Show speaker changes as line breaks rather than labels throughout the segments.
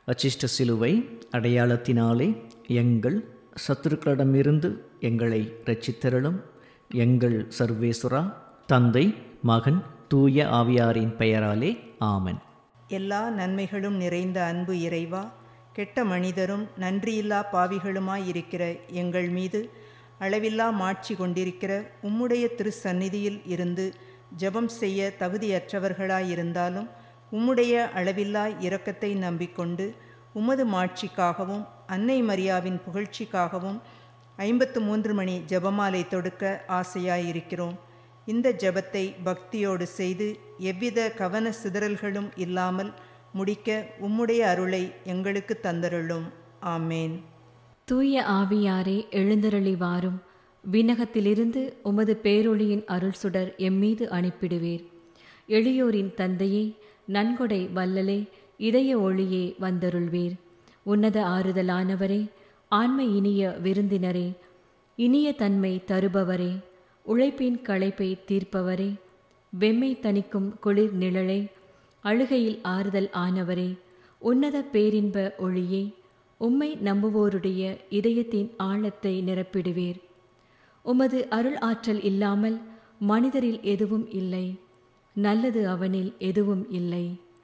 அச்சிஷ்ட சிலுவை அடையாளத்தினாலே எங்கள் சத்துருக்களிடமிருந்து எங்களை ரட்சித்தருளும் எங்கள் சர்வேசுரா தந்தை மகன் தூய ஆவியாரின் பெயராலே ஆமென்
எல்லா நன்மைகளும் நிறைந்த அன்பு இறைவா கெட்ட மனிதரும் நன்றியில்லா பாவிகளுமாயிருக்கிற எங்கள் மீது அளவில்லா மாட்சி கொண்டிருக்கிற உம்முடைய திருச்சந்நிதியில் இருந்து ஜெபம் செய்ய தகுதியற்றவர்களாயிருந்தாலும் உம்முடைய அளவில்லா இரக்கத்தை நம்பிக்கொண்டு உமது மாட்சிக்காகவும் அன்னை மரியாவின் புகழ்ச்சிக்காகவும் ஐம்பத்து மூன்று மணி ஜெபமாலை தொடுக்க ஆசையாயிருக்கிறோம் இந்த ஜெபத்தை பக்தியோடு செய்து எவ்வித கவன சிதறல்களும் இல்லாமல் முடிக்க உம்முடைய அருளை எங்களுக்கு தந்தருளும் ஆமேன்
தூய ஆவியாரே எழுந்தருளி வாரும் விண்ணகத்திலிருந்து உமது பேரொளியின் அருள் சுடர் எம்மீது அனுப்பிடுவீர் எளியோரின் தந்தையே நன்கொடை வல்லலே இதய ஒளியே வந்தருள்வீர் உன்னத ஆறுதலானவரே ஆண்மை இனிய விருந்தினரே இனிய தன்மை தருபவரே உழைப்பின் களைப்பை தீர்ப்பவரே வெம்மை தணிக்கும் குளிர் நிழலே அழுகையில் ஆறுதல் ஆனவரே உன்னத பேரின்ப ஒளியே உம்மை நம்புவோருடைய இதயத்தின் ஆழத்தை நிரப்பிடுவீர் உமது அருள் ஆற்றல் இல்லாமல் மனிதரில் எதுவும் இல்லை நல்லது அவனில் எதுவும் இல்லை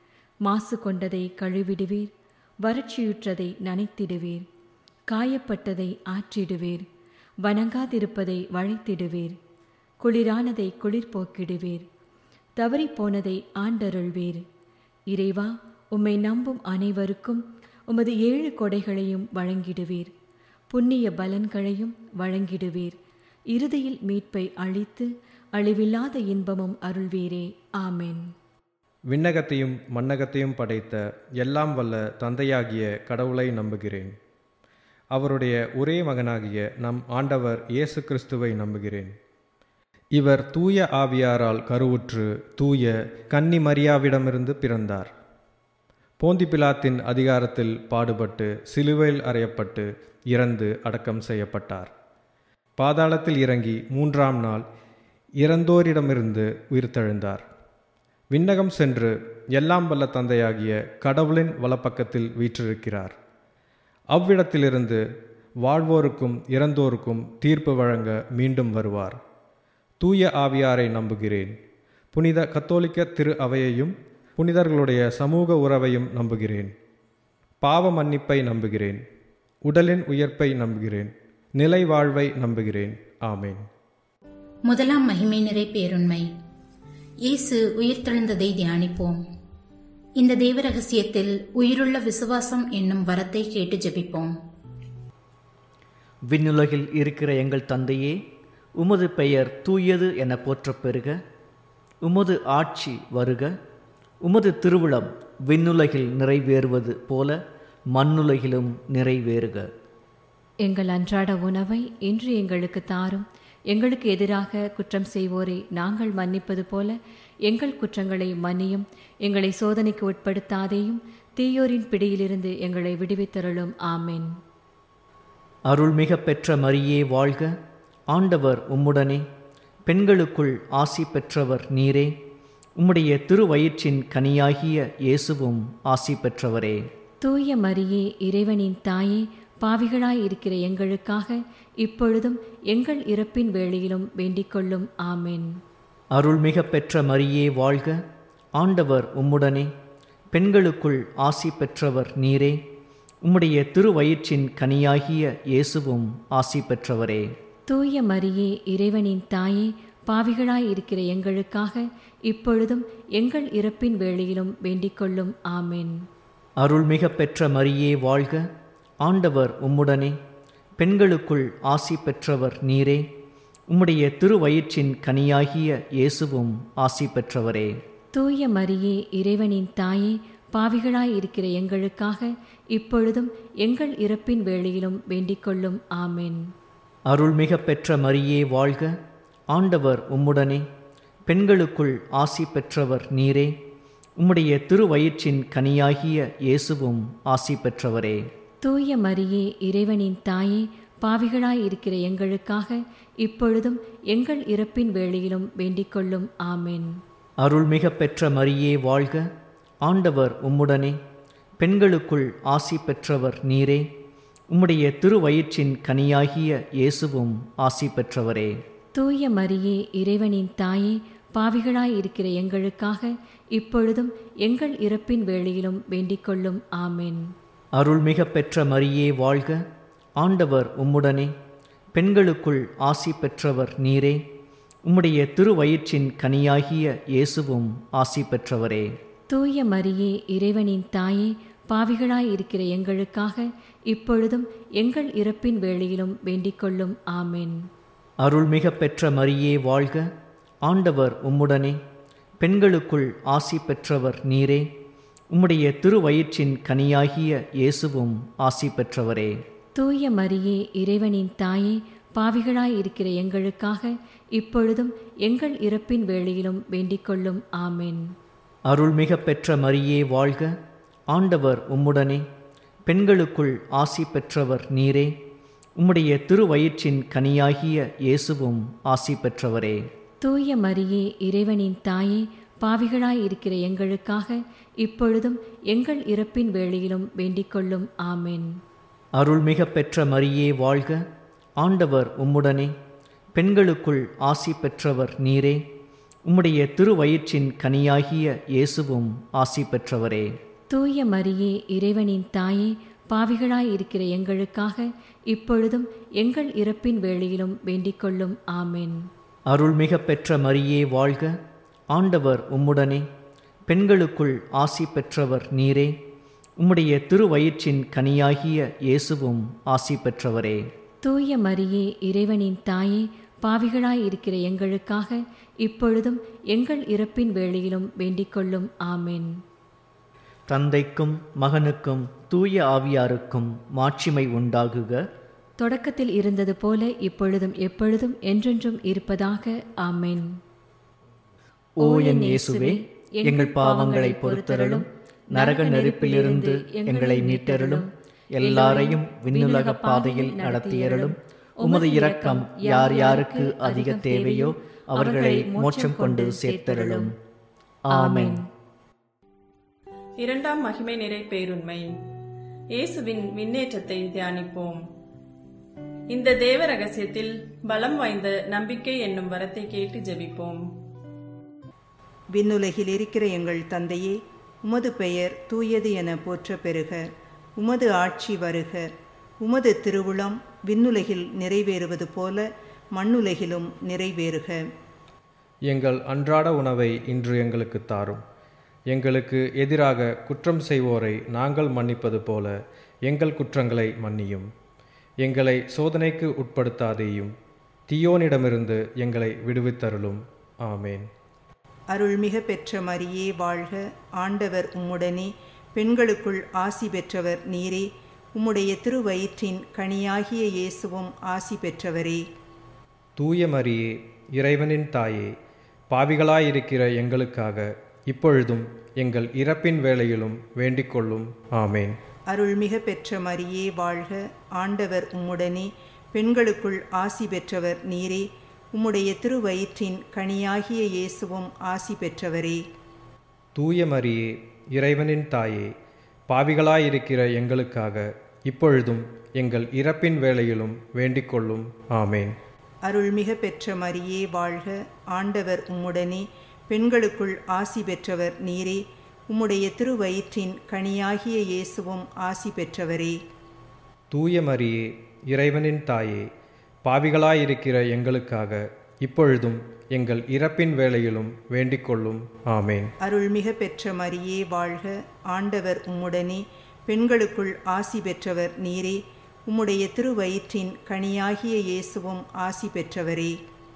மாசு கொண்டதை கழுவிடுவீர் வறட்சியுற்றதை நனைத்திடுவீர் காயப்பட்டதை ஆற்றிடுவீர் வணங்காதிருப்பதை வளைத்திடுவீர் குளிரானதை குளிர்போக்கிடுவீர் தவறிப்போனதை ஆண்டருள்வீர் இறைவா உம்மை நம்பும் அனைவருக்கும் உமது ஏழு கொடைகளையும் வழங்கிடுவீர் புண்ணிய பலன்களையும் வழங்கிடுவீர் இறுதியில் மீட்பை அளித்து அழிவில்லாத இன்பமும் அருள்வீரே ஆமென்
விண்ணகத்தையும் மண்ணகத்தையும் படைத்த எல்லாம் வல்ல தந்தையாகிய கடவுளை நம்புகிறேன் அவருடைய ஒரே மகனாகிய நம் ஆண்டவர் இயேசு கிறிஸ்துவை நம்புகிறேன் இவர் தூய ஆவியாரால் கருவுற்று தூய கன்னி மரியாவிடமிருந்து பிறந்தார் போந்தி பிலாத்தின் அதிகாரத்தில் பாடுபட்டு சிலுவையில் அறையப்பட்டு இறந்து அடக்கம் செய்யப்பட்டார் பாதாளத்தில் இறங்கி மூன்றாம் நாள் இறந்தோரிடமிருந்து உயிர்த்தெழுந்தார் விண்ணகம் சென்று எல்லாம் வல்ல தந்தையாகிய கடவுளின் வலப்பக்கத்தில் வீற்றிருக்கிறார் அவ்விடத்திலிருந்து வாழ்வோருக்கும் இறந்தோருக்கும் தீர்ப்பு வழங்க மீண்டும் வருவார் தூய ஆவியாரை நம்புகிறேன் புனித கத்தோலிக்க திரு அவையையும் புனிதர்களுடைய சமூக உறவையும் நம்புகிறேன் பாவ மன்னிப்பை நம்புகிறேன் உடலின் உயர்ப்பை நம்புகிறேன் நிலை வாழ்வை நம்புகிறேன் ஆமேன்
முதலாம் மகிமை நிறை பேருண்மை இயேசு உயிர்த்தெழுந்ததை தியானிப்போம் இந்த தேவ ரகசியத்தில் உயிருள்ள விசுவாசம் என்னும் வரத்தை கேட்டு ஜெபிப்போம்
விண்ணுலகில் இருக்கிற எங்கள் தந்தையே உமது பெயர் தூயது என போற்றப் பெறுக உமது ஆட்சி வருக உமது திருவிழம் விண்ணுலகில் நிறைவேறுவது போல மண்ணுலகிலும் நிறைவேறுக
எங்கள் அன்றாட உணவை இன்று எங்களுக்கு தாரும் எங்களுக்கு எதிராக குற்றம் செய்வோரை நாங்கள் மன்னிப்பது போல எங்கள் குற்றங்களை மன்னியும் எங்களை சோதனைக்கு உட்படுத்தாதேயும் தீயோரின் பிடியிலிருந்து எங்களை விடுவித்தருளும் ஆமென்
அருள்மிக பெற்ற மரியே வாழ்க ஆண்டவர் உம்முடனே பெண்களுக்குள் ஆசி பெற்றவர் நீரே உம்முடைய திருவயிற்றின் கனியாகிய இயேசுவும் ஆசி பெற்றவரே
தூய மரியே இறைவனின் தாயே பாவிகளாய் இருக்கிற எங்களுக்காக இப்பொழுதும் எங்கள் இறப்பின் வேளையிலும் வேண்டிக்கொள்ளும் ஆமென்
அருள்மிக பெற்ற மரியே வாழ்க ஆண்டவர் உம்முடனே பெண்களுக்குள் ஆசி பெற்றவர் நீரே உம்முடைய திருவயிற்றின் கனியாகிய இயேசுவும் ஆசி பெற்றவரே
தூய மரியே இறைவனின் தாயே பாவிகளாய் இருக்கிற எங்களுக்காக இப்பொழுதும் எங்கள் இறப்பின் வேளையிலும் வேண்டிக்கொள்ளும் ஆமென்
அருள்மிக பெற்ற மரியே வாழ்க ஆண்டவர் உம்முடனே பெண்களுக்குள் ஆசி பெற்றவர் நீரே உம்முடைய திருவயிற்றின் கனியாகிய இயேசுவும் ஆசி பெற்றவரே
தூய மரியே இறைவனின் தாயே பாவிகளாய் இருக்கிற எங்களுக்காக இப்பொழுதும் எங்கள் இறப்பின் வேளையிலும் வேண்டிக்கொள்ளும் ஆமென்
அருள்மிக பெற்ற மரியே வாழ்க ஆண்டவர் உம்முடனே பெண்களுக்குள் ஆசி பெற்றவர் நீரே உம்முடைய திருவயிற்றின் கனியாகிய இயேசுவும் ஆசி பெற்றவரே
தூய மரியே இறைவனின் தாயே பாவிகளாய் இருக்கிற எங்களுக்காக இப்பொழுதும் எங்கள் இறப்பின் வேளையிலும் வேண்டிக்கொள்ளும் ஆமென்
அருள்மிக பெற்ற மரியே வாழ்க ஆண்டவர் உம்முடனே பெண்களுக்குள் ஆசி பெற்றவர் நீரே உம்முடைய திருவயிற்றின் கனியாகிய இயேசுவும் ஆசி பெற்றவரே
தூய மரியே இறைவனின் தாயே பாவிகளாய் இருக்கிற எங்களுக்காக இப்பொழுதும் எங்கள் இறப்பின் வேளையிலும் வேண்டிக் கொள்ளும் ஆமென்
அருள்மிக பெற்ற மரியே வாழ்க ஆண்டவர் உம்முடனே பெண்களுக்குள் ஆசி பெற்றவர் நீரே உம்முடைய திருவயிற்றின் கனியாகிய இயேசுவும் ஆசி பெற்றவரே
தூய மரியே இறைவனின் தாயே பாவிகளாய் இருக்கிற எங்களுக்காக இப்பொழுதும் எங்கள் இறப்பின் வேளையிலும் வேண்டிக் கொள்ளும் ஆமென்
அருள்மிக பெற்ற மரியே வாழ்க ஆண்டவர் உம்முடனே பெண்களுக்குள் ஆசி பெற்றவர் நீரே உம்முடைய திருவயிற்றின் கனியாகிய இயேசுவும் ஆசி பெற்றவரே
தூய மரியே இறைவனின் தாயே பாவிகளாய் இருக்கிற எங்களுக்காக இப்பொழுதும் எங்கள் இறப்பின் வேளையிலும் வேண்டிக் கொள்ளும் ஆமென்
அருள்மிக பெற்ற மரியே வாழ்க ஆண்டவர் உம்முடனே பெண்களுக்குள் ஆசி பெற்றவர் நீரே உம்முடைய திருவயிற்றின் கனியாகிய இயேசுவும் ஆசி பெற்றவரே
தூய மரியே இறைவனின் தாயே பாவிகளாய் இருக்கிற எங்களுக்காக இப்பொழுதும் எங்கள் இறப்பின் வேளையிலும் வேண்டிக் கொள்ளும் ஆமென்
அருள்மிக பெற்ற மரியே வாழ்க ஆண்டவர் உம்முடனே பெண்களுக்குள் ஆசி பெற்றவர் நீரே உம்முடைய திருவயிற்றின் கனியாகிய இயேசுவும் ஆசி பெற்றவரே
தூய மரியே இறைவனின் தாயே பாவிகளாய் இருக்கிற எங்களுக்காக இப்பொழுதும் எங்கள் இறப்பின் வேளையிலும் வேண்டிக் கொள்ளும் ஆமென்
அருள்மிக பெற்ற மரியே வாழ்க ஆண்டவர் உம்முடனே பெண்களுக்குள் ஆசி பெற்றவர் நீரே உம்முடைய திருவயிற்றின் கனியாகிய இயேசுவும் ஆசி பெற்றவரே
தூய மரியே இறைவனின் தாயே பாவிகளாய் இருக்கிற எங்களுக்காக இப்பொழுதும் எங்கள் இறப்பின் வேளையிலும் வேண்டிக் கொள்ளும் ஆமென்
தந்தைக்கும் மகனுக்கும் தூய ஆவியாருக்கும் மாட்சிமை உண்டாகுக
தொடக்கத்தில் இருந்தது போல இப்பொழுதும் எப்பொழுதும் என்றென்றும் இருப்பதாக ஆமென்
ஓ என் இயேசுவே எங்கள் பாவங்களை பொறுத்தருளும் நரக நெருப்பிலிருந்து எங்களை மீட்டருளும் எல்லாரையும் விண்ணுலக பாதையில் நடத்தியருளும் உமது இரக்கம் யார் யாருக்கு அதிக தேவையோ அவர்களை மோட்சம் கொண்டு சேர்த்தருளும் ஆமென்
இரண்டாம் மகிமை நிறை பேருண்மை இயேசுவின் விண்ணேற்றத்தை தியானிப்போம் இந்த தேவ ரகசியத்தில் பலம் வாய்ந்த நம்பிக்கை என்னும் வரத்தை கேட்டு ஜெபிப்போம்
விண்ணுலகில் இருக்கிற எங்கள் தந்தையே உமது பெயர் தூயது என போற்ற பெறுக உமது ஆட்சி வருக உமது திருவுளம் விண்ணுலகில் நிறைவேறுவது போல மண்ணுலகிலும் நிறைவேறுக
எங்கள் அன்றாட உணவை இன்று எங்களுக்கு தாரும் எங்களுக்கு எதிராக குற்றம் செய்வோரை நாங்கள் மன்னிப்பது போல எங்கள் குற்றங்களை மன்னியும் எங்களை சோதனைக்கு உட்படுத்தாதேயும் தீயோனிடமிருந்து எங்களை விடுவித்தருளும் ஆமேன்
அருள்மிக பெற்ற மரியே வாழ்க ஆண்டவர் உம்முடனே பெண்களுக்குள் ஆசி பெற்றவர் நீரே உம்முடைய திருவயிற்றின் கனியாகிய இயேசுவும் ஆசி பெற்றவரே
தூய மரியே இறைவனின் தாயே பாவிகளாயிருக்கிற எங்களுக்காக இப்பொழுதும் எங்கள் இறப்பின் வேளையிலும் வேண்டிக்கொள்ளும் ஆமேன்
அருள்மிக பெற்ற மரியே வாழ்க ஆண்டவர் உம்முடனே பெண்களுக்குள் ஆசி பெற்றவர் நீரே உம்முடைய திருவயிற்றின் கனியாகிய இயேசுவும் ஆசி பெற்றவரே
தூய மரியே இறைவனின் தாயே பாவிகளாயிருக்கிற எங்களுக்காக இப்பொழுதும் எங்கள் இறப்பின் வேளையிலும் வேண்டிக்கொள்ளும் ஆமேன்
அருள்மிக பெற்ற மரியே வாழ்க ஆண்டவர் உம்முடனே பெண்களுக்குள் ஆசி பெற்றவர் நீரே உம்முடைய திருவயிற்றின் கனியாகிய இயேசுவும் ஆசி பெற்றவரே
தூய மரியே இறைவனின் தாயே பாவிகளாயிருக்கிற எங்களுக்காக இப்பொழுதும் எங்கள் இறப்பின் வேளையிலும் வேண்டிக்கொள்ளும் ஆமேன்
அருள்மிக பெற்ற மரியே வாழ்க ஆண்டவர் உம்முடனே பெண்களுக்குள் ஆசி பெற்றவர் நீரே உம்முடைய திருவயிற்றின் கனியாகிய இயேசுவும் ஆசி பெற்றவரே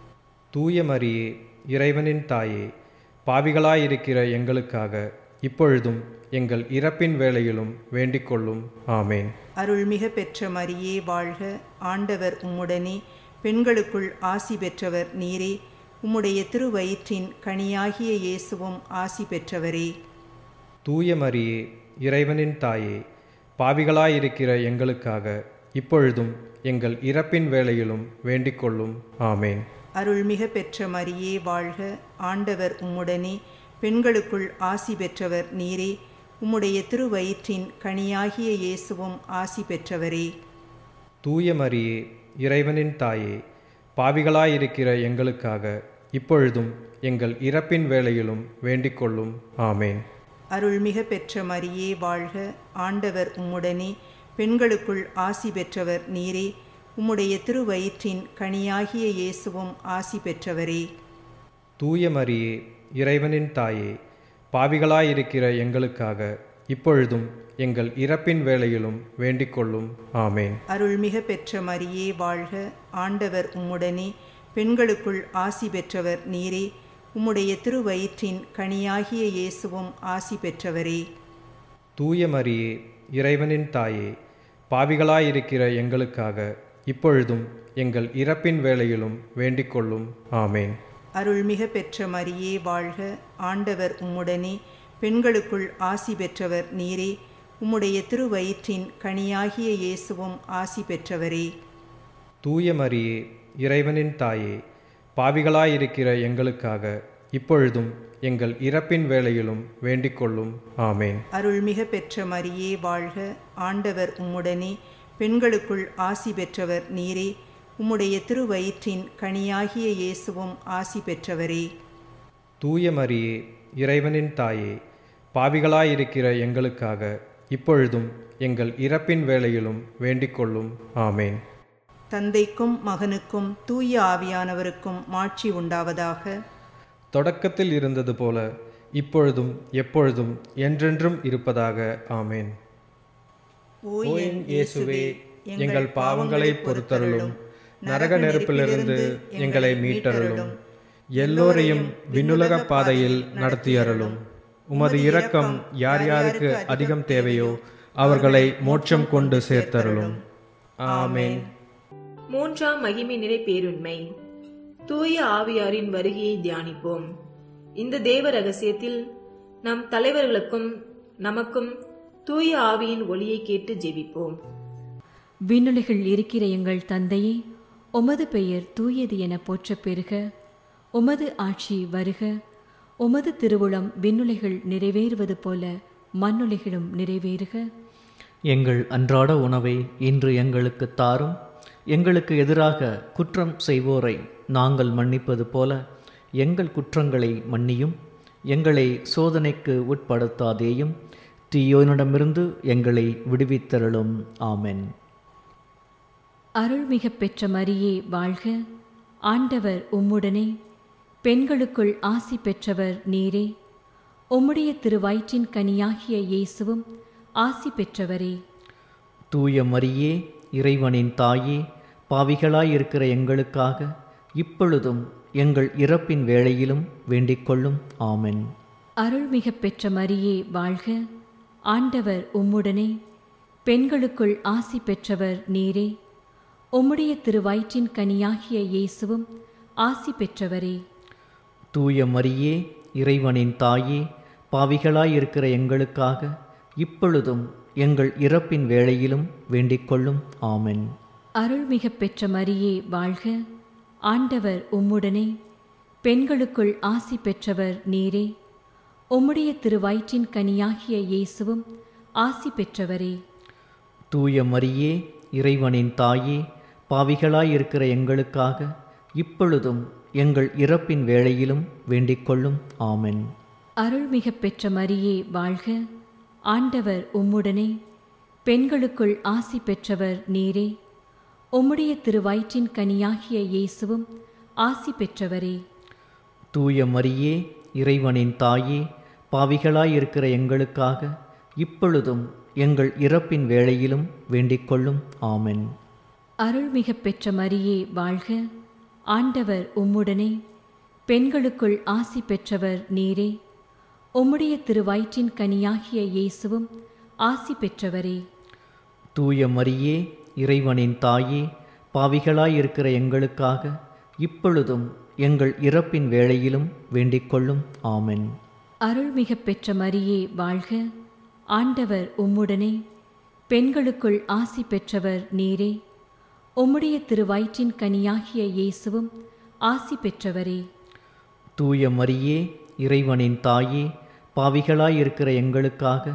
தூய மரியே இறைவனின் தாயே பாவிகளாயிருக்கிற எங்களுக்காக இப்பொழுதும் எங்கள் இறப்பின் வேளையிலும் வேண்டிக்கொள்ளும் ஆமேன்
அருள்மிக பெற்ற மரியே வாழ்க ஆண்டவர் உம்முடனே பெண்களுக்குள் ஆசி பெற்றவர் நீரே உம்முடைய திருவயிற்றின் கனியாகிய இயேசுவும் ஆசி பெற்றவரே
தூய மரியே இறைவனின் தாயே பாவிகளாயிருக்கிற எங்களுக்காக இப்பொழுதும் எங்கள் இறப்பின் வேளையிலும் வேண்டிக்கொள்ளும் ஆமேன்
அருள்மிக பெற்ற மரியே வாழ்க ஆண்டவர் உம்முடனே பெண்களுக்குள் ஆசி பெற்றவர் நீரே உம்முடைய திருவயிற்றின் கனியாகிய இயேசுவும் ஆசி பெற்றவரே
தூய மரியே இறைவனின் தாயே பாவிகளாயிருக்கிற எங்களுக்காக இப்பொழுதும் எங்கள் இறப்பின் வேளையிலும் வேண்டிக்கொள்ளும் ஆமேன்
அருள்மிக பெற்ற மரியே வாழ்க ஆண்டவர் உம்முடனே பெண்களுக்குள் ஆசி பெற்றவர் நீரே உம்முடைய திருவயிற்றின் கனியாகிய இயேசுவும் ஆசி பெற்றவரே
தூய மரியே இறைவனின் தாயே பாவிகளாயிருக்கிற எங்களுக்காக இப்பொழுதும் எங்கள் இறப்பின் வேளையிலும் வேண்டிக்கொள்ளும் ஆமேன்
அருள்மிக பெற்ற மரியே வாழ்க ஆண்டவர் உம்முடனே பெண்களுக்குள் ஆசி பெற்றவர் நீரே உம்முடைய திருவயிற்றின் கனியாகிய இயேசுவும் ஆசி பெற்றவரே
தூய மரியே இறைவனின் தாயே பாவிகளாயிருக்கிற எங்களுக்காக இப்பொழுதும் எங்கள் இறப்பின் வேளையிலும் வேண்டிக்கொள்ளும் ஆமேன்
அருள்மிக பெற்ற மரியே வாழ்க ஆண்டவர் உம்முடனே பெண்களுக்குள் ஆசி பெற்றவர் நீரே உம்முடைய திருவயிற்றின் கனியாகிய இயேசுவும் ஆசி பெற்றவரே
தூய மரியே இறைவனின் தாயே பாவிகளாயிருக்கிற எங்களுக்காக இப்பொழுதும் எங்கள் இறப்பின் வேளையிலும் வேண்டிக்கொள்ளும் ஆமேன்
அருள்மிக பெற்ற மரியே வாழ்க ஆண்டவர் உம்முடனே பெண்களுக்குள் ஆசி பெற்றவர் நீரே உம்முடைய திருவயிற்றின் கனியாகிய இயேசுவும் ஆசி பெற்றவரே
தூய மரியே இறைவனின் தாயே பாவிகளாயிருக்கிற எங்களுக்காக இப்பொழுதும் எங்கள் இறப்பின் வேளையிலும் வேண்டிக்கொள்ளும் ஆமேன்
தந்தைக்கும் மகனுக்கும் தூய ஆவியானவருக்கும் மாட்சி உண்டாவதாக
தொடக்கத்தில் இருந்தது போல இப்பொழுதும் எப்பொழுதும் என்றென்றும் இருப்பதாக ஆமேன்
ஓ
என் இயேசுவே எங்கள் பாவங்களை பொறுத்தருளும் நரக நெருப்பிலிருந்து எங்களை மீட்டருளும் எல்லோரையும் விண்ணுலக பாதையில் நடத்தியருளும் உமது இரக்கம் யார் யாருக்கு அதிகம் தேவையோ அவர்களை மோட்சம் கொண்டு சேர்த்தருளும் ஆமேன்
மூன்றாம் மகிமை நிறை பேருண்மை தூய ஆவியாரின் வருகையை தியானிப்போம் இந்த தேவ ரகசியத்தில் நம் தலைவர்களுக்கும் நமக்கும் தூய ஆவியின் ஒளியை கேட்டு ஜெபிப்போம்
விண்ணுலகில் இருக்கிற எங்கள் தந்தையே உமது பெயர் தூயது என போற்றப் பெறுக உமது ஆட்சி வருக உமது திருவுளம் விண்ணுலகில் நிறைவேறுவது போல மண்ணுலகிலும் நிறைவேறுக
எங்கள் அன்றாட உணவை இன்று எங்களுக்கு தாரும் எங்களுக்கு எதிராக குற்றம் செய்வோரை நாங்கள் மன்னிப்பது போல எங்கள் குற்றங்களை மன்னியும் எங்களை சோதனைக்கு உட்படுத்தாதேயும் தீயோனிடமிருந்து எங்களை விடுவித்தருளும் ஆமென்
அருள்மிக பெற்ற மரியே வாழ்க ஆண்டவர் உம்முடனே பெண்களுக்குள் ஆசி பெற்றவர் நீரே உம்முடைய திருவயிற்றின் கனியாகிய இயேசுவும் ஆசி பெற்றவரே
தூய மரியே இறைவனின் தாயே பாவிகளாயிருக்கிற எங்களுக்காக இப்பொழுதும் எங்கள் இறப்பின் வேளையிலும் வேண்டிக்கொள்ளும் ஆமென்
அருள்மிக பெற்ற மரியே வாழ்க ஆண்டவர் உம்முடனே பெண்களுக்குள் ஆசி பெற்றவர் நீரே உம்முடைய திருவயிற்றின் கனியாகிய இயேசுவும் ஆசி பெற்றவரே
தூய மரியே இறைவனின் தாயே பாவிகளாயிருக்கிற எங்களுக்காக இப்பொழுதும் எங்கள் இறப்பின் வேளையிலும் வேண்டிக்கொள்ளும் ஆமென்
அருள்மிக பெற்ற மரியே வாழ்க ஆண்டவர் உம்முடனே பெண்களுக்குள் ஆசி பெற்றவர் நீரே உம்முடைய திருவயிற்றின் கனியாகிய இயேசுவும் ஆசி பெற்றவரே
தூய மரியே இறைவனின் தாயே பாவிகளாயிருக்கிற எங்களுக்காக இப்பொழுதும் எங்கள் இறப்பின் வேளையிலும் வேண்டிக்கொள்ளும் ஆமென்
அருள்மிக பெற்ற மரியே வாழ்க ஆண்டவர் உம்முடனே பெண்களுக்குள் ஆசி பெற்றவர் நீரே உம்முடைய திருவயிற்றின் கனியாகிய இயேசுவும் ஆசி பெற்றவரே
தூய மரியே இறைவனின் தாயே பாவிகளாயிருக்கிற எங்களுக்காக இப்பொழுதும் எங்கள் இறப்பின் வேளையிலும் வேண்டிக்கொள்ளும் ஆமென்
அருள்மிக பெற்ற மரியே வாழ்க ஆண்டவர் உம்முடனே பெண்களுக்குள் ஆசி பெற்றவர் நீரே உம்முடைய திருவயிற்றின் கனியாகிய இயேசுவும் ஆசி பெற்றவரே
தூய மரியே இறைவனின் தாயே பாவிகளாயிருக்கிற எங்களுக்காக இப்பொழுதும் எங்கள் இறப்பின் வேளையிலும் வேண்டிக்கொள்ளும் ஆமென்
அருள்மிக பெற்ற மரியே வாழ்க ஆண்டவர் உம்முடனே பெண்களுக்குள் ஆசி பெற்றவர் நீரே உம்முடைய திருவயிற்றின் கனியாகிய இயேசுவும் ஆசி பெற்றவரே
தூய மரியே இறைவனின் தாயே பாவிகளாயிருக்கிற எங்களுக்காக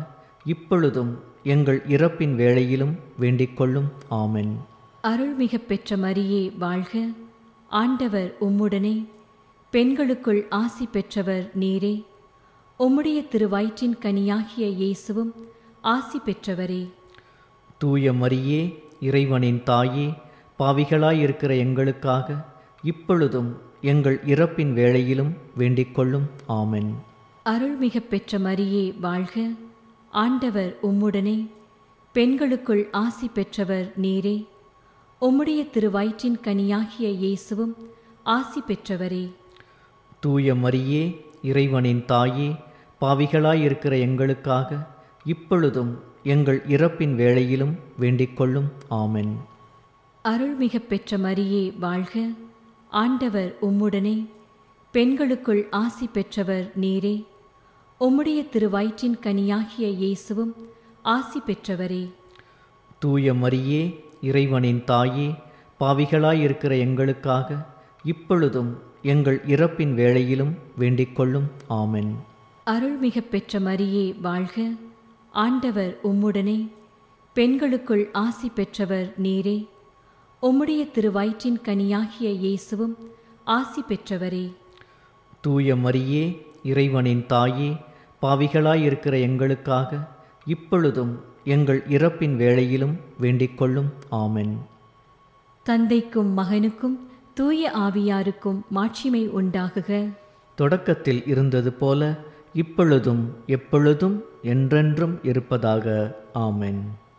இப்பொழுதும் எங்கள் இறப்பின் வேளையிலும் வேண்டிக்கொள்ளும் ஆமென்
அருள்மிக பெற்ற மரியே வாழ்க ஆண்டவர் உம்முடனே பெண்களுக்குள் ஆசி பெற்றவர் நீரே உம்முடைய திருவயிற்றின் கனியாகிய இயேசுவும் ஆசி பெற்றவரே
தூய மரியே இறைவனின் தாயே பாவிகளாயிருக்கிற எங்களுக்காக இப்பொழுதும் எங்கள் இறப்பின் வேளையிலும் வேண்டிக்கொள்ளும் ஆமென்
அருள்மிக பெற்ற மரியே வாழ்க ஆண்டவர் உம்முடனே பெண்களுக்குள் ஆசி பெற்றவர் நீரே உம்முடைய திருவயிற்றின் கனியாகிய இயேசுவும் ஆசி பெற்றவரே
தூய மரியே இறைவனின் தாயே பாவிகளாயிருக்கிற எங்களுக்காக இப்பொழுதும் எங்கள் இறப்பின் வேளையிலும் வேண்டிக்கொள்ளும் ஆமென்
அருள்மிக பெற்ற மரியே வாழ்க ஆண்டவர் உம்முடனே பெண்களுக்குள் ஆசி பெற்றவர் நீரே உம்முடைய திருவயிற்றின் கனியாகிய இயேசுவும் ஆசி பெற்றவரே
தூய மரியே இறைவனின் தாயே பாவிகளாயிருக்கிற எங்களுக்காக இப்பொழுதும் எங்கள் இறப்பின் வேளையிலும் வேண்டிக்கொள்ளும் ஆமென்
அருள்மிக பெற்ற மரியே வாழ்க ஆண்டவர் உம்முடனே பெண்களுக்குள் ஆசி பெற்றவர் நீரே உம்முடைய திருவயிற்றின் கனியாகிய இயேசுவும் ஆசி பெற்றவரே
தூய மரியே இறைவனின் தாயே பாவிகளாயிருக்கிற எங்களுக்காக இப்பொழுதும் எங்கள் இறப்பின் வேளையிலும் வேண்டிக்கொள்ளும் ஆமென்
தந்தைக்கும் மகனுக்கும் தூய ஆவியாருக்கும் மாட்சிமை உண்டாகுக
தொடக்கத்தில் இருந்தது போல இப்பொழுதும் எப்பொழுதும் என்றென்றும் இருப்பதாக ஆமென்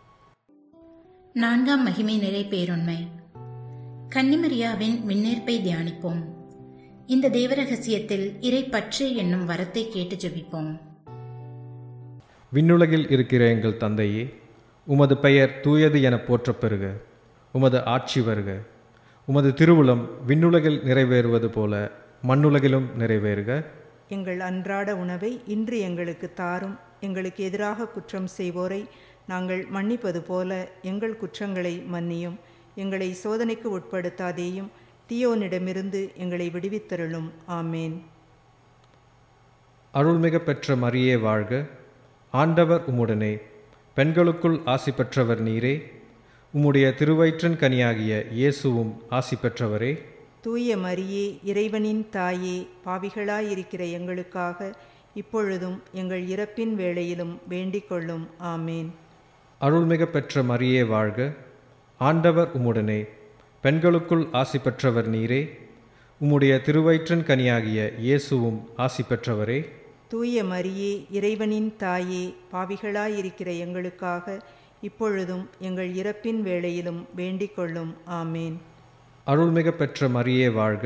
நான்காம் மகிமை நிறை பேருண்மை கன்னிமரியாவின் விண்ணேற்பை தியானிப்போம் இந்த தேவரகசியத்தில் இறை பற்று என்னும் வரத்தை கேட்டு ஜெபிப்போம்
விண்ணுலகில் இருக்கிற எங்கள் தந்தையே உமது பெயர் தூயது என போற்றப் பெறுக உமது ஆட்சி வருக உமது திருவுளம் விண்ணுலகில் நிறைவேறுவது போல மண்ணுலகிலும் நிறைவேறுக
எங்கள் அன்றாட உணவை இன்று எங்களுக்கு தாரும் எங்களுக்கு எதிராக குற்றம் செய்வோரை நாங்கள் மன்னிப்பது போல எங்கள் குற்றங்களை மன்னியும் எங்களை சோதனைக்கு உட்படுத்தாதேயும் தீயோனிடமிருந்து எங்களை விடுவித்தருளும் ஆமேன்
அருள்மிக பெற்ற மரியே வாழ்க ஆண்டவர் உம்முடனே பெண்களுக்குள் ஆசி பெற்றவர் நீரே உம்முடைய திருவயிற்றின் கனியாகிய இயேசுவும் ஆசி பெற்றவரே
தூய மரியே இறைவனின் தாயே பாவிகளாயிருக்கிற எங்களுக்காக இப்பொழுதும் எங்கள் இறப்பின் வேளையிலும் வேண்டிக்கொள்ளும் ஆமேன்
அருள்மிக பெற்ற மரியே வாழ்க ஆண்டவர் உம்முடனே பெண்களுக்குள் ஆசி பெற்றவர் நீரே உம்முடைய திருவயிற்றின் கனியாகிய இயேசுவும் ஆசி பெற்றவரே
தூய மரியே இறைவனின் தாயே பாவிகளாயிருக்கிற எங்களுக்காக இப்பொழுதும் எங்கள் இறப்பின் வேளையிலும் வேண்டிக்கொள்ளும் ஆமேன்
அருள்மிக பெற்ற மரியே வாழ்க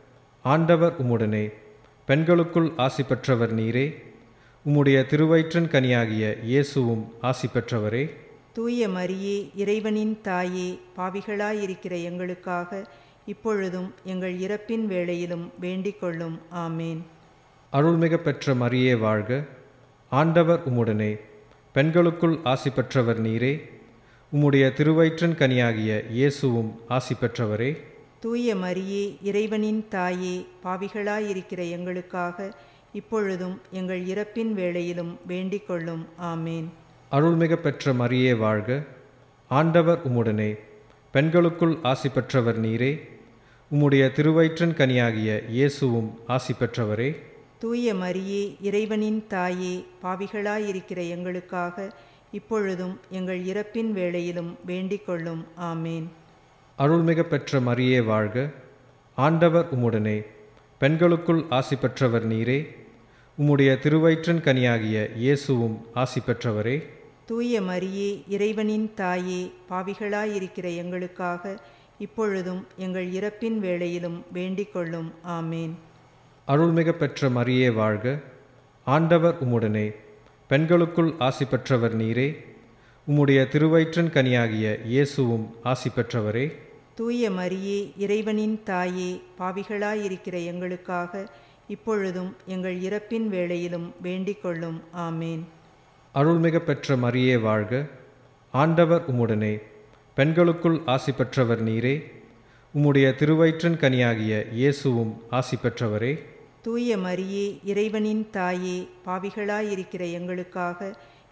ஆண்டவர் உம்முடனே பெண்களுக்குள் ஆசி பெற்றவர் நீரே உம்முடைய திருவயிற்றின் கனியாகிய இயேசுவும் ஆசி பெற்றவரே
தூய மரியே இறைவனின் தாயே பாவிகளாயிருக்கிற எங்களுக்காக இப்பொழுதும் எங்கள் இறப்பின் வேளையிலும் வேண்டிக்கொள்ளும் ஆமேன்
அருள்மிக பெற்ற மரியே வாழ்க ஆண்டவர் உம்முடனே பெண்களுக்குள் ஆசி பெற்றவர் நீரே உம்முடைய திருவயிற்றின் கனியாகிய இயேசுவும் ஆசி பெற்றவரே
தூய மரியே இறைவனின் தாயே பாவிகளாயிருக்கிற எங்களுக்காக இப்பொழுதும் எங்கள் இறப்பின் வேளையிலும் வேண்டிக்கொள்ளும் ஆமேன்
அருள்மிக பெற்ற மரியே வாழ்க ஆண்டவர் உம்முடனே பெண்களுக்குள் ஆசி பெற்றவர் நீரே உம்முடைய திருவயிற்றின் கனியாகிய இயேசுவும் ஆசி பெற்றவரே
தூய மரியே இறைவனின் தாயே பாவிகளாயிருக்கிற எங்களுக்காக இப்பொழுதும் எங்கள் இறப்பின் வேளையிலும் வேண்டிக்கொள்ளும் ஆமேன்
அருள்மிக பெற்ற மரியே வாழ்க ஆண்டவர் உம்முடனே பெண்களுக்குள் ஆசி பெற்றவர் நீரே உம்முடைய திருவயிற்றின் கனியாகிய இயேசுவும் ஆசி பெற்றவரே
தூய மரியே இறைவனின் தாயே பாவிகளாயிருக்கிற எங்களுக்காக இப்பொழுதும் எங்கள் இறப்பின் வேளையிலும் வேண்டிக்கொள்ளும் ஆமேன்
அருள்மிக பெற்ற மரியே வாழ்க ஆண்டவர் உம்முடனே பெண்களுக்குள் ஆசி பெற்றவர் நீரே உம்முடைய திருவயிற்றின் கனியாகிய இயேசுவும் ஆசி பெற்றவரே
தூய மரியே இறைவனின் தாயே பாவிகளாயிருக்கிற எங்களுக்காக இப்பொழுதும் எங்கள் இறப்பின் வேளையிலும் வேண்டிக்கொள்ளும் ஆமேன்
அருள்மிக பெற்ற மரியே வாழ்க ஆண்டவர் உம்முடனே பெண்களுக்குள் ஆசி பெற்றவர் நீரே உம்முடைய திருவயிற்றின் கனியாகிய இயேசுவும் ஆசி பெற்றவரே
தூய மரியே இறைவனின் தாயே பாவிகளாயிருக்கிற எங்களுக்காக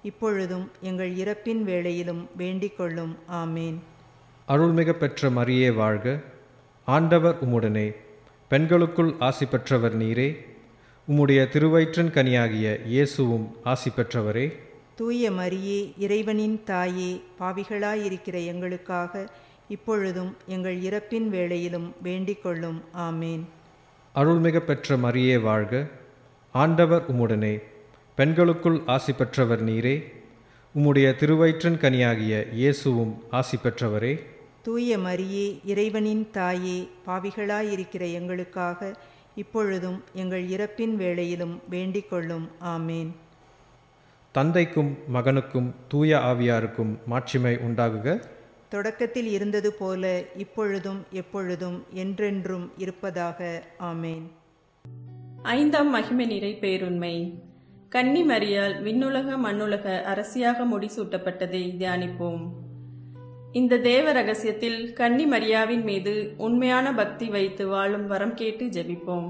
இப்பொழுதும் எங்கள் இறப்பின் வேளையிலும் வேண்டிக் கொள்ளும் ஆமேன்
அருள்மிக பெற்ற மரியே வாழ்க ஆண்டவர் உம்முடனே பெண்களுக்குள் ஆசி பெற்றவர் நீரே உம்முடைய திருவயிற்றின் கனியாகிய இயேசுவும் ஆசி பெற்றவரே
தூய மரியே இறைவனின் தாயே பாவிகளாயிருக்கிற எங்களுக்காக இப்பொழுதும் எங்கள் இறப்பின் வேளையிலும் வேண்டிக் கொள்ளும் ஆமேன்
அருள்மிக பெற்ற மரியே வாழ்க ஆண்டவர் உம்முடனே பெண்களுக்குள் ஆசி பெற்றவர் நீரே உம்முடைய திருவயிற்றின் கனியாகிய இயேசுவும் ஆசி பெற்றவரே
தூய மரியே இறைவனின் தாயே பாவிகளாயிருக்கிற எங்களுக்காக இப்பொழுதும் எங்கள் இறப்பின் வேளையிலும் வேண்டிக் கொள்ளும் ஆமேன்
தந்தைக்கும் மகனுக்கும் தூய ஆவியாருக்கும் மாட்சிமை உண்டாகுக
தொடக்கத்தில் இருந்தது போல இப்பொழுதும் எப்பொழுதும் என்றென்றும் இருப்பதாக ஆமேன்
ஐந்தாம் மகிமை நிறை பேருண்மை கன்னி மரியால் விண்ணுலக மண்ணுலக அரசியாக முடிசூட்டப்பட்டதை தியானிப்போம் இந்த தேவ ரகசியத்தில் கன்னி மரியாவின் மீது உண்மையான பக்தி வைத்து வாழும் வரம் கேட்டு ஜெபிப்போம்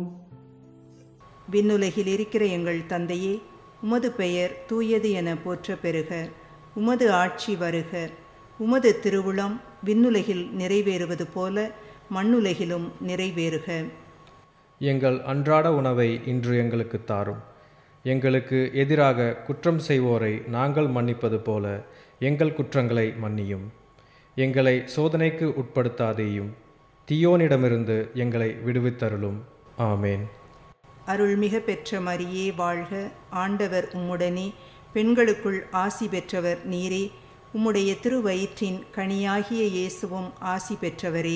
விண்ணுலகில் இருக்கிற எங்கள் தந்தையே உமது பெயர் தூயது என போற்ற பெறுக உமது ஆட்சி வருக உமது திருவுளம் விண்ணுலகில் நிறைவேறுவது போல மண்ணுலகிலும் நிறைவேறுக
எங்கள் அன்றாட உணவை இன்று எங்களுக்கு தாரும் எங்களுக்கு எதிராக குற்றம் செய்வோரை நாங்கள் மன்னிப்பது போல எங்கள் குற்றங்களை மன்னியும் எங்களை சோதனைக்கு உட்படுத்தாதேயும் தீயோனிடமிருந்து எங்களை விடுவித்தருளும் ஆமேன்
அருள்மிக பெற்ற மரியே வாழ்க ஆண்டவர் உம்முடனே பெண்களுக்குள் ஆசி பெற்றவர் நீரே உம்முடைய திருவயிற்றின் கனியாகிய இயேசுவும் ஆசி பெற்றவரே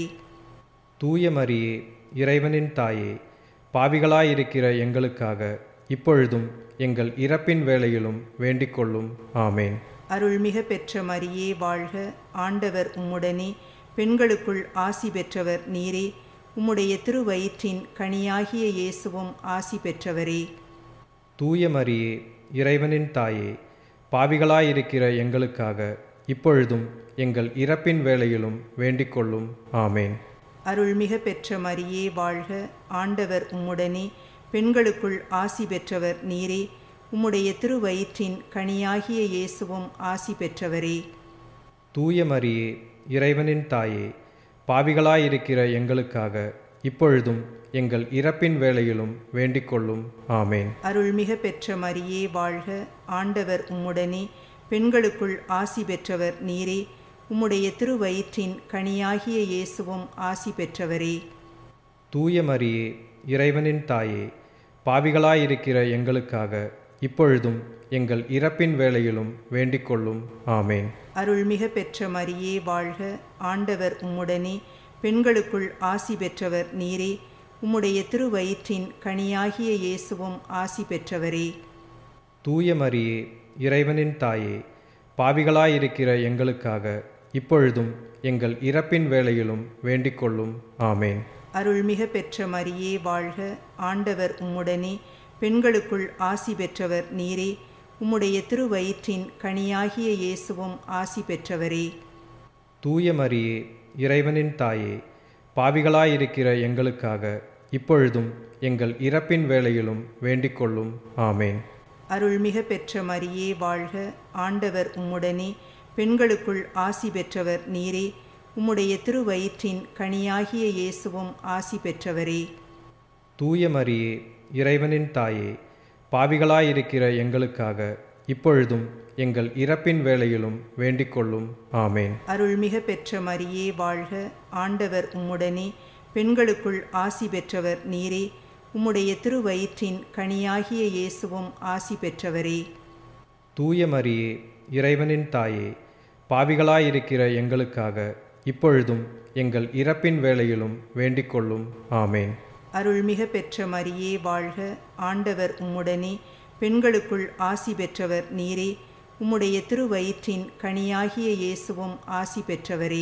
தூய மரியே இறைவனின் தாயே பாவிகளாயிருக்கிற எங்களுக்காக இப்பொழுதும் எங்கள் இறப்பின் வேளையிலும் வேண்டிக்கொள்ளும் ஆமேன்
அருள்மிக பெற்ற மரியே வாழ்க ஆண்டவர் உம்முடனே பெண்களுக்குள் ஆசி பெற்றவர் நீரே உம்முடைய திருவயிற்றின் கனியாகிய இயேசுவும் ஆசி பெற்றவரே
தூய மரியே இறைவனின் தாயே பாவிகளாயிருக்கிற எங்களுக்காக இப்பொழுதும் எங்கள் இறப்பின் வேளையிலும் வேண்டிக்கொள்ளும் ஆமேன்
அருள்மிக பெற்ற மரியே வாழ்க ஆண்டவர் உம்முடனே பெண்களுக்குள் ஆசி பெற்றவர் நீரே உம்முடைய திருவயிற்றின் கனியாகிய இயேசுவும் ஆசி பெற்றவரே
தூய மரியே இறைவனின் தாயே பாவிகளாயிருக்கிற எங்களுக்காக இப்பொழுதும் எங்கள் இறப்பின் வேளையிலும் வேண்டிக்கொள்ளும் ஆமேன்
அருள்மிக பெற்ற மரியே வாழ்க ஆண்டவர் உம்முடனே பெண்களுக்குள் ஆசி பெற்றவர் நீரே உம்முடைய திருவயிற்றின் கனியாகிய இயேசுவும் ஆசி பெற்றவரே
தூய மரியே இறைவனின் தாயே பாவிகளாயிருக்கிற எங்களுக்காக இப்பொழுதும் எங்கள் இறப்பின் வேளையிலும் வேண்டிக்கொள்ளும் ஆமேன்
அருள்மிக பெற்ற மரியே வாழ்க ஆண்டவர் உம்முடனே பெண்களுக்குள் ஆசி பெற்றவர் நீரே உம்முடைய திருவயிற்றின் கனியாகிய இயேசுவும் ஆசி பெற்றவரே
தூய மரியே இறைவனின் தாயே பாவிகளாயிருக்கிற எங்களுக்காக இப்பொழுதும் எங்கள் இறப்பின் வேளையிலும் வேண்டிக்கொள்ளும் ஆமேன்
அருள்மிக பெற்ற மரியே வாழ்க ஆண்டவர் உம்முடனே பெண்களுக்குள் ஆசி பெற்றவர் நீரே உம்முடைய திருவயிற்றின் கனியாகிய இயேசுவும் ஆசி பெற்றவரே
தூய மரியே இறைவனின் தாயே பாவிகளாயிருக்கிற எங்களுக்காக இப்பொழுதும் எங்கள் இறப்பின் வேளையிலும் வேண்டிக்கொள்ளும் ஆமேன்
அருள்மிக பெற்ற மரியே வாழ்க ஆண்டவர் உம்முடனே பெண்களுக்குள் ஆசி பெற்றவர் நீரே உம்முடைய திருவயிற்றின் கனியாகிய இயேசுவும் ஆசி பெற்றவரே
தூய மரியே இறைவனின் தாயே பாவிகளாயிருக்கிற எங்களுக்காக இப்பொழுதும் எங்கள் இறப்பின் வேளையிலும் வேண்டிக்கொள்ளும் ஆமேன்
அருள்மிக பெற்ற மரியே வாழ்க ஆண்டவர் உம்முடனே பெண்களுக்குள் ஆசி பெற்றவர் நீரே உம்முடைய திருவயிற்றின் கனியாகிய இயேசுவும் ஆசி பெற்றவரே
தூய மரியே இறைவனின் தாயே பாவிகளாயிருக்கிற எங்களுக்காக இப்பொழுதும் எங்கள் இறப்பின் வேளையிலும் வேண்டிக்கொள்ளும் ஆமேன்
அருள்மிக பெற்ற மரியே வாழ்க ஆண்டவர் உம்முடனே பெண்களுக்குள் ஆசி பெற்றவர் நீரே உம்முடைய திருவயிற்றின் கனியாகிய இயேசுவும் ஆசி பெற்றவரே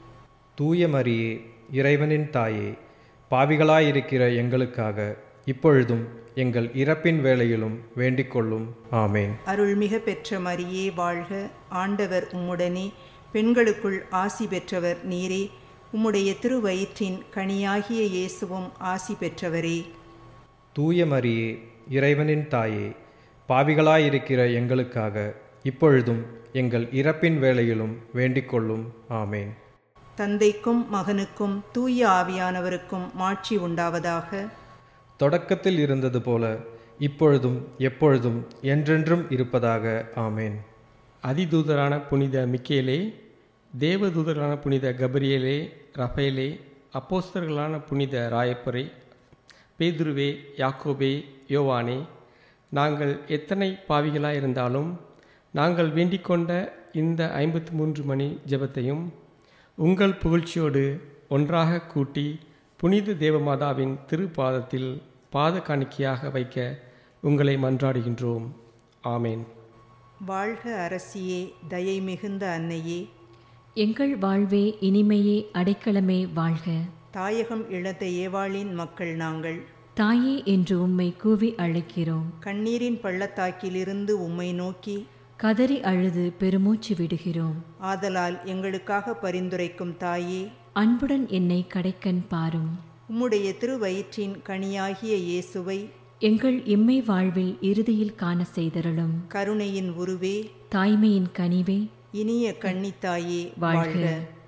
தூய மரியே இறைவனின் தாயே பாவிகளாயிருக்கிற எங்களுக்காக இப்பொழுதும் எங்கள் இறப்பின் வேளையிலும் வேண்டிக்கொள்ளும் ஆமேன்
அருள்மிக பெற்ற மரியே வாழ்க ஆண்டவர் உம்முடனே பெண்களுக்குள் ஆசி பெற்றவர் நீரே உம்முடைய திருவயிற்றின் கனியாகிய இயேசுவும் ஆசி பெற்றவரே
தூய மரியே இறைவனின் தாயே பாவிகளாயிருக்கிற எங்களுக்காக இப்பொழுதும் எங்கள் இறப்பின் வேளையிலும் வேண்டிக்கொள்ளும் ஆமேன்
தந்தைக்கும் மகனுக்கும் தூய ஆவியானவருக்கும் மாட்சி உண்டாவதாக
தொடக்கத்தில் இருந்தது போல இப்பொழுதும் எப்பொழுதும் என்றென்றும் இருப்பதாக ஆமேன்
அதிதூதரான புனித மிக்கேலே தேவதூதரான புனித கபிரியேலே ரஃபேலே அப்போஸ்தர்களான புனித ராயப்பரே பேதுருவே யாக்கோபே யோவானே நாங்கள் எத்தனை பாவிகளாக இருந்தாலும் நாங்கள் வேண்டிக்கொண்ட இந்த ஐம்பத்தி மூன்று மணி ஜெபத்தையும் உங்கள் புகழ்ச்சியோடு ஒன்றாக கூட்டி புனித தேவமாதாவின் திருப்பாதத்தில் பாத காணிக்கையாக வைக்க உங்களை மன்றாடுகின்றோம் ஆமேன்
வாழ்க அரசியே தயை மிகுந்த அன்னையே
எங்கள் வாழ்வே இனிமையே அடைக்கலமே வாழ்க
தாயகம் இழந்த ஏவாளின் மக்கள் நாங்கள்
தாயே என்று உம்மை கூவி அழைக்கிறோம்
கண்ணீரின் பள்ளத்தாக்கிலிருந்து உம்மை நோக்கி
கதறி அழுது பெருமூச்சு விடுகிறோம்
ஆதலால் எங்களுக்காக பரிந்துரைக்கும் தாயே
அன்புடன் என்னை கடைக்கண் பாரும்
உம்முடைய திருவயிற்றின் கனியாகிய இயேசுவை
எங்கள் இம்மை வாழ்வில் இறுதியில் காண செய்தருளும்
கருணையின் உருவே
தாய்மையின் கனிவே
இனிய கன்னித்தாயே
வாழ்க.
வாழ்க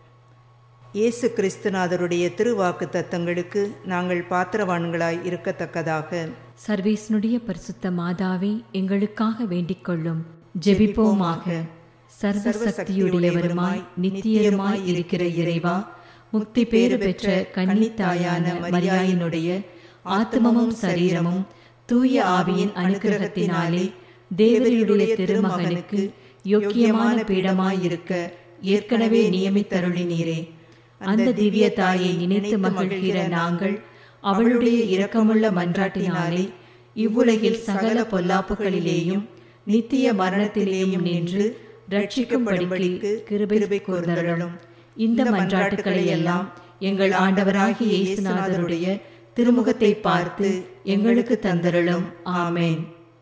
இயேசு கிறிஸ்துநாதருடைய திருவாக்கு தத்தங்களுக்கு நாங்கள் பாத்திரவான்களாய் இருக்கத்தக்கதாக
சர்வேசனுடைய பரிசுத்த மாதாவே எங்களுக்காக வேண்டிக் கொள்ளும் ஜெபிப்போமாக சர்வ சக்தியுடையவருமாய் நித்தியருமாய் இருக்கிற இறைவா முக்தி பேறு பெற்ற கன்னித்தாயான மரியாயினுடைய ஆத்மமும் சரீரமும் தூய ஆவியின் அனுக்கிரகத்தினாலே தேவருடைய திருமகனுக்கு யோக்கியமான பீடமாயிருக்க ஏற்கனவே நியமித்தருளினீரே அந்த திவ்ய தாயை நினைத்து மகிழ்கிற நாங்கள் அவளுடைய இரக்கமுள்ள மன்றாட்டினாலே இவ்வுலகில் சகல பொல்லாப்புகளிலேயும் நித்திய மரணத்திலேயும் நின்று ரட்சிக்கும்படிக்கு கிருபை கூர்ந்தருளும் இந்த மன்றாட்டுக்களை எல்லாம் எங்கள் ஆண்டவராகிய இயேசுநாதருடைய திருமுகத்தை பார்த்து எங்களுக்கு தந்தருளும் ஆமேன்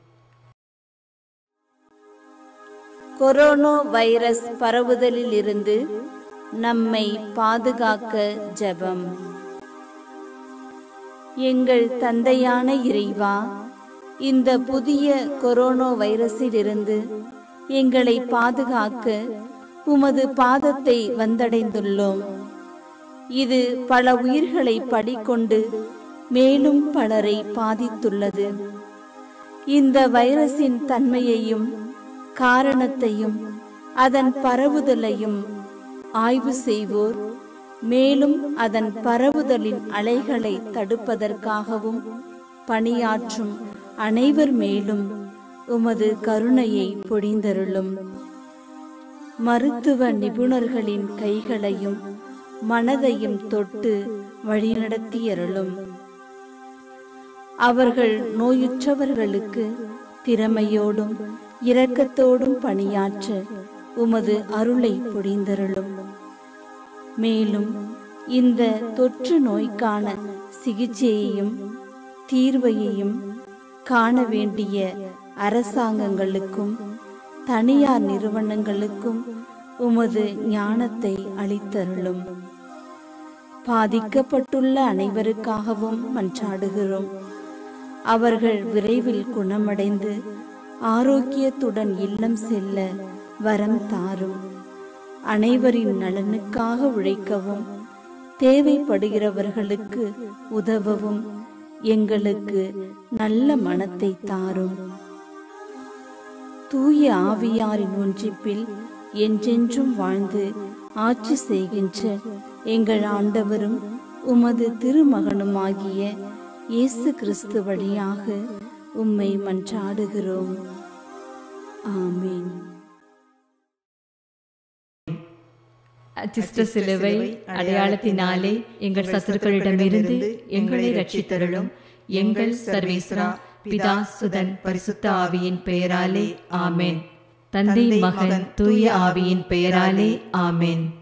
கொரோனா வைரஸ் பரவுதலில் இருந்து நம்மை பாதுகாக்க ஜெபம் எங்கள் தந்தையான இறைவா இந்த புதிய கொரோனா வைரஸிலிருந்து எங்களை பாதுகாக்க உமது பாதத்தை வந்தடைந்துள்ளோம் இது பல உயிர்களை பலிகொண்டு மேலும் பலரை பாதித்துள்ளது இந்த வைரஸின் தன்மையையும் காரணத்தையும் அதன் பரவுதலையும் ஆய்வு செய்வோர் மேலும் அதன் பரவுதலின் அலைகளை தடுப்பதற்காகவும் பணியாற்றும் அனைவர் மேலும் உமது கருணையை பொழிந்தருளும் மருத்துவ நிபுணர்களின் கைகளையும் மனதையும் தொட்டு வழிநடத்தியருளும் அவர்கள் நோயுற்றவர்களுக்கு திறமையோடும் இரக்கத்தோடும் பணியாற்ற உமது அருளை பொழிந்தருளும் மேலும் இந்த தொற்று நோய்க்கான சிகிச்சையையும் தீர்வையையும் காண வேண்டிய அரசாங்கங்களுக்கும் தனியார் நிறுவனங்களுக்கும் உமது ஞானத்தை அளித்தருளும் பாதிக்கப்பட்டுள்ள அனைவருக்காகவும் மன்றாடுகிறோம் அவர்கள் விரைவில் குணமடைந்து ஆரோக்கியத்துடன் இல்லம் செல்ல வரம் தாரும் அனைவரின் நலனுக்காக உழைக்கவும் தேவைப்படுகிறவர்களுக்கு உதவவும் எங்களுக்கு நல்ல மனத்தை தாரும் தூய ஆவியாரின் ஒன்றிப்பில் என்றென்றும் வாழ்ந்து ஆட்சி செய்கின்ற எங்கள் ஆண்டவரும் உமது திருமகனுமாகிய இயேசு கிறிஸ்து வழியாக உம்மை மன்றாடுகிறோம் ஆமீன்
அச்சிஷ்ட சிலுவை அடையாளத்தினாலே எங்கள் சத்துருக்களிடமிருந்து எங்களை ரட்சித்தருளும் எங்கள் சர்வேஸ்வரா பிதா சுதன் பரிசுத்த ஆவியின் பெயராலே ஆமேன் தந்தை மகன் தூய ஆவியின் பெயராலே ஆமேன்